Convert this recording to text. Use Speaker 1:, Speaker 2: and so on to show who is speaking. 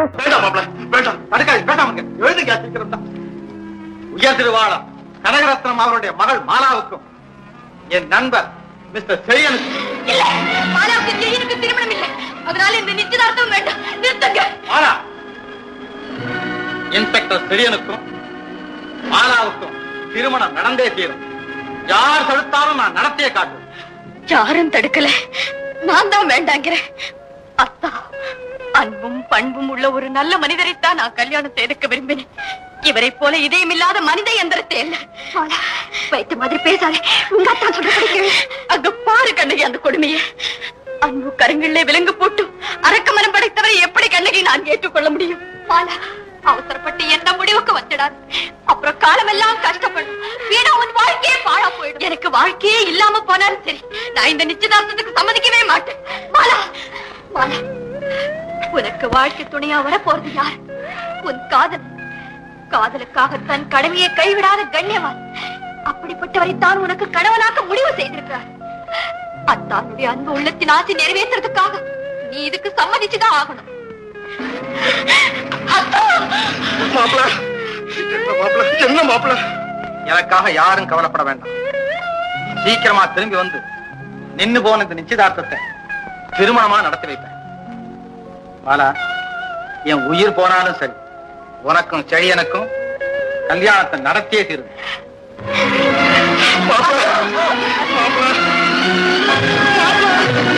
Speaker 1: வேண்டாம் மாப்பிள வேண்டாம் தடுக்காது வேண்டாம் எழுதுங்க சீக்கிரம் தான் உயர் திருவாளம் கனகரத்னம் அவருடைய மகள் மாலாவுக்கும் என் நண்பர் மிஸ்டர் செழியனுக்கும்
Speaker 2: இல்ல மாலாவுக்கு ஜெயினுக்கு திருமணம் இல்லை அதனால இந்த நிச்சயதார்த்தம் வேண்டாம் நிறுத்துங்க
Speaker 1: மாலா இன்ஸ்பெக்டர் செழியனுக்கும் மாலாவுக்கும் திருமணம் நடந்தே தீரும் யார் தடுத்தாலும் நான் நடத்தியே காட்டுவேன்
Speaker 2: யாரும் தடுக்கல நான் தான் வேண்டாங்கிறேன் அத்தா அன்பும் பண்பும் உள்ள ஒரு நல்ல மனிதரைத்தான் நான் கல்யாணம் செய்துக்க விரும்பினேன் இவரை போல இதயமில்லாத மனித எந்திரத்தை இல்ல வைத்த மாதிரி பேசாதே உங்க அத்தா சொல்றபடி அங்க பாரு கண்ணகி அந்த கொடுமையை அன்பு கருங்களிலே விலங்கு போட்டு அரக்க மனம் படைத்தவரை எப்படி கண்ணகி நான் ஏற்றுக்கொள்ள முடியும் மாலா அவசரப்பட்டு எந்த முடிவுக்கு வந்துடாது அப்புறம் காலமெல்லாம் கஷ்டப்படும் வீணா உன் வாழ்க்கையே பாழா போயிடும் எனக்கு வாழ்க்கையே இல்லாம போனாலும் சரி நான் இந்த நிச்சயதார்த்தத்துக்கு சம்மதிக்கவே மாட்டேன் மாலா மாலா உனக்கு வாழ்க்கை துணையா வர போறது யார் உன் காதல் காதலுக்காக தன் கடமையை கைவிடாத கண்ணியவான் அப்படிப்பட்டவரைத்தான் உனக்கு கணவனாக்க முடிவு செய்திருக்கிறார் அத்தானுடைய அன்பு உள்ளத்தின் ஆசை நிறைவேற்றுறதுக்காக நீ இதுக்கு சம்மதிச்சுதான் ஆகணும் அத்தா!
Speaker 1: மாப்பிள என்ன மாப்பிள என்ன மாப்பிள எனக்காக யாரும் கவலைப்பட வேண்டாம் சீக்கிரமா திரும்பி வந்து நின்னு போன இந்த நிச்சயதார்த்தத்தை திருமணமா நடத்தி வைப்பேன் பாலா என் உயிர் போனாலும் சரி உனக்கும் செழியனுக்கும் கல்யாணத்தை நடத்தியே தீரும் மாப்பிள மாப்பிள